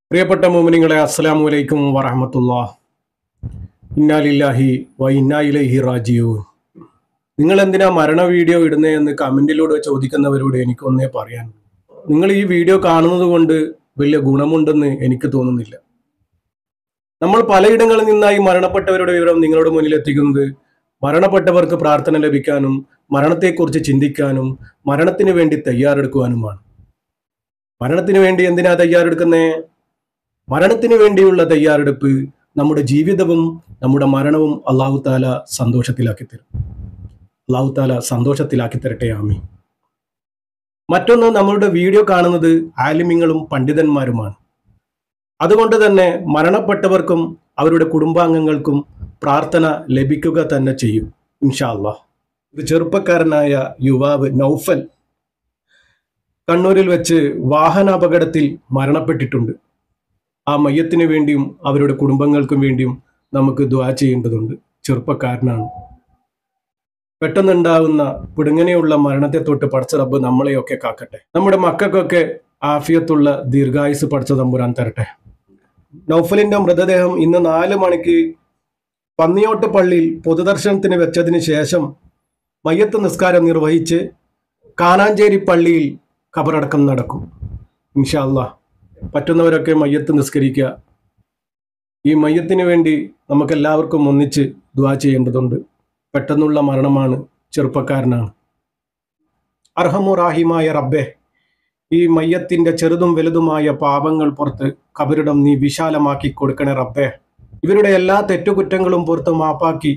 പ്രിയപ്പെട്ട മോമിനിങ്ങളെ അസ്സലാമു അലൈക്കും വറഹമത്തുള്ള ഇന്നാലില്ലാഹി വ ഇന്നായിലൈഹി റാജിയു നിങ്ങൾ എന്തിനാ മരണ വീഡിയോ ഇടുന്നേ എന്ന് കമന്റിലൂടെ ചോദിക്കുന്നവരോട് എനിക്കൊന്നേ പറയാൻ നിങ്ങൾ ഈ വീഡിയോ കാണുന്നത് കൊണ്ട് വലിയ ഗുണമുണ്ടെന്ന് എനിക്ക് തോന്നുന്നില്ല നമ്മൾ പലയിടങ്ങളിൽ നിന്നായി മരണപ്പെട്ടവരുടെ വിവരം നിങ്ങളുടെ മുന്നിൽ എത്തിക്കുന്നത് മരണപ്പെട്ടവർക്ക് പ്രാർത്ഥന ലഭിക്കാനും മരണത്തെക്കുറിച്ച് ചിന്തിക്കാനും മരണത്തിന് വേണ്ടി തയ്യാറെടുക്കുവാനുമാണ് മരണത്തിന് വേണ്ടി എന്തിനാ തയ്യാറെടുക്കുന്നേ മരണത്തിന് വേണ്ടിയുള്ള തയ്യാറെടുപ്പ് നമ്മുടെ ജീവിതവും നമ്മുടെ മരണവും അള്ളാഹു താല സന്തോഷത്തിലാക്കി തരും അള്ളാഹു താല സന്തോഷത്തിലാക്കി തരട്ടെ ആമി മറ്റൊന്ന് നമ്മളുടെ വീഡിയോ കാണുന്നത് ആലിമ്യങ്ങളും പണ്ഡിതന്മാരുമാണ് അതുകൊണ്ട് തന്നെ മരണപ്പെട്ടവർക്കും അവരുടെ കുടുംബാംഗങ്ങൾക്കും പ്രാർത്ഥന ലഭിക്കുക തന്നെ ചെയ്യും ഇൻഷാ അള്ളാഹ് ഇത് ചെറുപ്പക്കാരനായ യുവാവ് നൗഫൽ കണ്ണൂരിൽ വെച്ച് വാഹനാപകടത്തിൽ മരണപ്പെട്ടിട്ടുണ്ട് ആ മയ്യത്തിന് വേണ്ടിയും അവരുടെ കുടുംബങ്ങൾക്കും വേണ്ടിയും നമുക്ക് ദ്വാ ചെയ്യേണ്ടതുണ്ട് ചെറുപ്പക്കാരനാണ് പെട്ടെന്നുണ്ടാകുന്ന പിടുങ്ങനെയുള്ള മരണത്തെ തൊട്ട് പഠിച്ച റബ്ബ് നമ്മളെയൊക്കെ കാക്കട്ടെ നമ്മുടെ മക്കൾക്കൊക്കെ ആഫിയത്തുള്ള ദീർഘായുസ് പഠിച്ച തമ്പുരാൻ തരട്ടെ നൗഫലിന്റെ മൃതദേഹം ഇന്ന് നാല് മണിക്ക് പന്നിയോട്ട് പള്ളിയിൽ പൊതുദർശനത്തിന് വെച്ചതിന് ശേഷം മയ്യത്ത് നിസ്കാരം നിർവഹിച്ച് കാനാഞ്ചേരി പള്ളിയിൽ ഖബറടക്കം നടക്കും ഇൻഷാ അള്ളാഹ് പറ്റുന്നവരൊക്കെ മയ്യത്ത് നിസ്കരിക്കുക ഈ മയ്യത്തിന് വേണ്ടി നമുക്കെല്ലാവർക്കും ഒന്നിച്ച് ദ്വാ ചെയ്യേണ്ടതുണ്ട് പെട്ടെന്നുള്ള മരണമാണ് ചെറുപ്പക്കാരനാണ് അർഹമുറാഹിമായ റബ്ബെ ഈ മയ്യത്തിന്റെ ചെറുതും വലുതുമായ പാപങ്ങൾ പുറത്ത് കബരിടം നീ വിശാലമാക്കി കൊടുക്കണേ റബ്ബെ ഇവരുടെ എല്ലാ തെറ്റുകുറ്റങ്ങളും പുറത്ത് മാപ്പാക്കി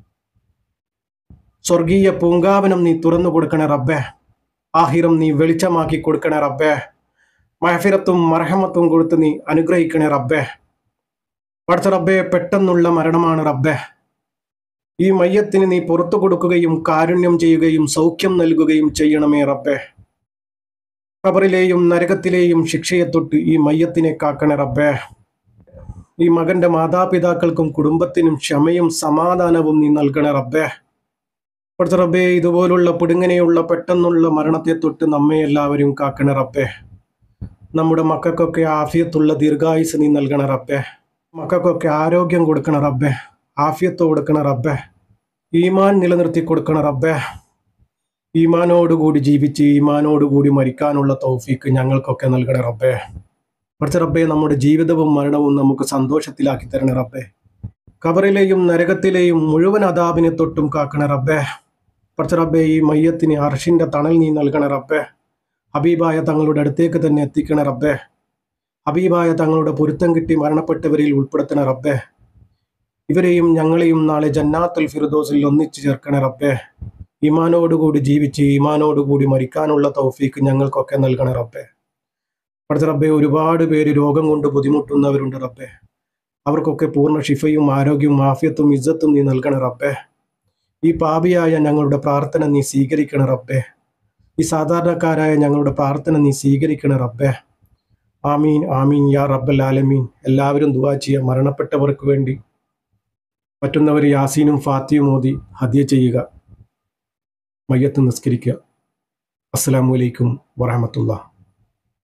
സ്വർഗീയ പൂങ്കാവനം നീ തുറന്നു കൊടുക്കണേ റബ്ബെ ആഹിരം നീ വെളിച്ചമാക്കി കൊടുക്കണേ റബ്ബേ മഹഫിറത്തും മർഹമത്തും കൊടുത്ത് നീ അനുഗ്രഹിക്കണേ റബ്ബേ പഠിച്ച റബ്ബേ പെട്ടെന്നുള്ള മരണമാണ് റബ്ബേ ഈ മയ്യത്തിന് നീ പുറത്തു കൊടുക്കുകയും കാരുണ്യം ചെയ്യുകയും സൗഖ്യം നൽകുകയും ചെയ്യണമേ റബ്ബേ ഖബറിലെയും നരകത്തിലെയും ശിക്ഷയെ തൊട്ട് ഈ മയ്യത്തിനെ കാക്കണേ റബ്ബേ ഈ മകന്റെ മാതാപിതാക്കൾക്കും കുടുംബത്തിനും ക്ഷമയും സമാധാനവും നീ നൽകണേ റബ്ബേ പഠിച്ച റബ്ബേ ഇതുപോലുള്ള പിടുങ്ങനെയുള്ള പെട്ടെന്നുള്ള മരണത്തെ തൊട്ട് നമ്മെ എല്ലാവരും കാക്കണേ റബ്ബേ നമ്മുടെ മക്കൾക്കൊക്കെ ആഫിയത്തുള്ള ദീർഘായുസ് നീ നൽകണ റബ്ബേ മക്കൾക്കൊക്കെ ആരോഗ്യം കൊടുക്കണ റബ്ബേ ആഫിയത്ത് കൊടുക്കണ റബ്ബേ ഈമാൻ നിലനിർത്തി കൊടുക്കണ റബ്ബേ ഈമാനോടുകൂടി ജീവിച്ച് ഈമാനോടുകൂടി മരിക്കാനുള്ള തൗഫീക്ക് ഞങ്ങൾക്കൊക്കെ നൽകണ റബ്ബേ പഠിച്ച റബ്ബേ നമ്മുടെ ജീവിതവും മരണവും നമുക്ക് സന്തോഷത്തിലാക്കി തരണ റബ്ബേ കബറിലെയും നരകത്തിലെയും മുഴുവൻ അതാബിനെ തൊട്ടും കാക്കണ റബ്ബേ പഠിച്ച റബ്ബേ ഈ മയ്യത്തിന് അർഷിന്റെ തണൽ നീ നൽകണ റബ്ബേ ഹബീബായ തങ്ങളുടെ അടുത്തേക്ക് തന്നെ എത്തിക്കണ റബ്ബേ ഹബീബായ തങ്ങളുടെ പൊരുത്തം കിട്ടി മരണപ്പെട്ടവരിൽ ഉൾപ്പെടുത്തണ റബ്ബേ ഇവരെയും ഞങ്ങളെയും നാളെ ജന്നാത്തുൽ ഫിറുദോസിൽ ഒന്നിച്ചു ചേർക്കണ റബ്ബേ ഈമാനോടുകൂടി ജീവിച്ച് ഈമാനോടുകൂടി മരിക്കാനുള്ള തൗഫീക്ക് ഞങ്ങൾക്കൊക്കെ നൽകണ റബ്ബേ പഠിച്ച റബ്ബേ ഒരുപാട് പേര് രോഗം കൊണ്ട് ബുദ്ധിമുട്ടുന്നവരുണ്ട് റബ്ബേ അവർക്കൊക്കെ പൂർണ്ണ ഷിഫയും ആരോഗ്യവും ആഫിയത്തും ഇജ്ജത്തും നീ നൽകണ റബ്ബേ ഈ പാപിയായ ഞങ്ങളുടെ പ്രാർത്ഥന നീ സ്വീകരിക്കണ റബ്ബേ ഈ സാധാരണക്കാരായ ഞങ്ങളുടെ പ്രാർത്ഥന നീ സ്വീകരിക്കണ റബ്ബേ ആമീൻ ആമീൻ യാ റബ്ബൽ ആലമീൻ എല്ലാവരും ദുവാ ചെയ്യുക മരണപ്പെട്ടവർക്ക് വേണ്ടി പറ്റുന്നവർ യാസീനും ഫാത്തിയും ഓതി ഹദ്യ ചെയ്യുക മയ്യത്ത് നിസ്കരിക്കുക അസ്സലാമു അലൈക്കും വറഹമത്തുള്ള